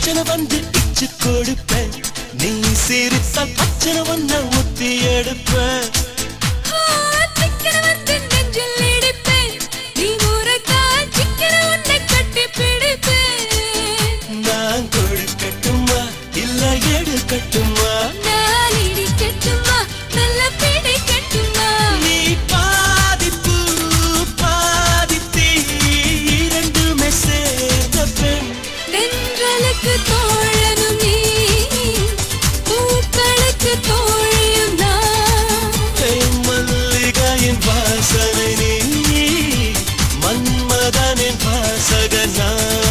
அச்சனை வந்து இச்சு கொடுப்பேன் நீ சிரித்தால் அச்சனை ஒன்ன ஒத்தி எடுப்பேன் ஆ, சிக்கன வந்து நெஞ்சில் இடிப்பேன். நீ முறைத்தால் சிக்கன உன்னை கட்டிப் பிடிப்பேன். நான் கொடுக்கட்டுமா இல்ல எடுக்கட்டுமா நான் இடிக்கட்டுமா, நல்ல பிடிக்கட்டுமா? நீ பாதி பூ பாதி தீ இரண்டுமே சேர்ந்த பெண் தென்றலுக்கு தோழனும் நீ, பூக்களுக்கு தோழியும் நான். தேன் மல்லிகையின் வாசனை நீ மன்மதனின் வாசகனா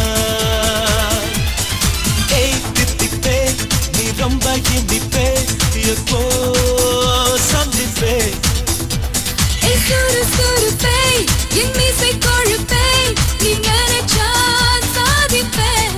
ஏய் தித்திப்பே நீ ரொம்ப இனிப்பே எப்போ சந்திப்பே ஏய் சுறுசுறுப்பே, என் மீசை கொழுப்பே, நீ நினைச்சா சாதிப்பேன்.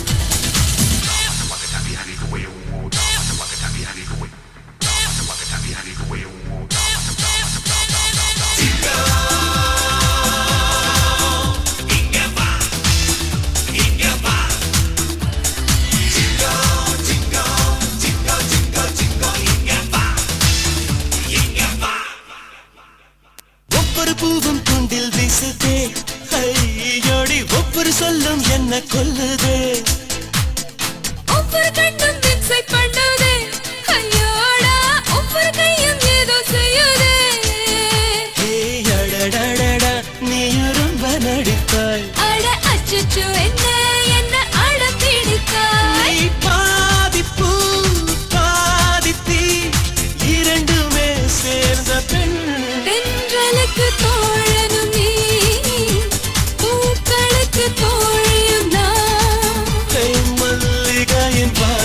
ஒவ்வொரு பூவும் துண்டில் வீசுதே ஐயோடி ஒவ்வொரு சொல்லும் என்ன கொல்லுதே ஒவ்வொரு கண்ணும் மிக்ஸை பண்ணுதே. ஐயோடா, ஒவ்வொரு கையும் ஏதோ செய்யுதே. ஏய் அடடடடா நீ ரொம்ப நடித்தாய் அட அச்சச்சோ, என்ன என்ன அடம் பிடித்தாய்? நீ பாதி பூ பாதி தீ இரண்டுமே சேர்ந்த பெண் தென்றலுக்கு தோழனும் நீ, பூக்களுக்கு தோழியும் நான். தேன் மல்லிகையின் வாசனை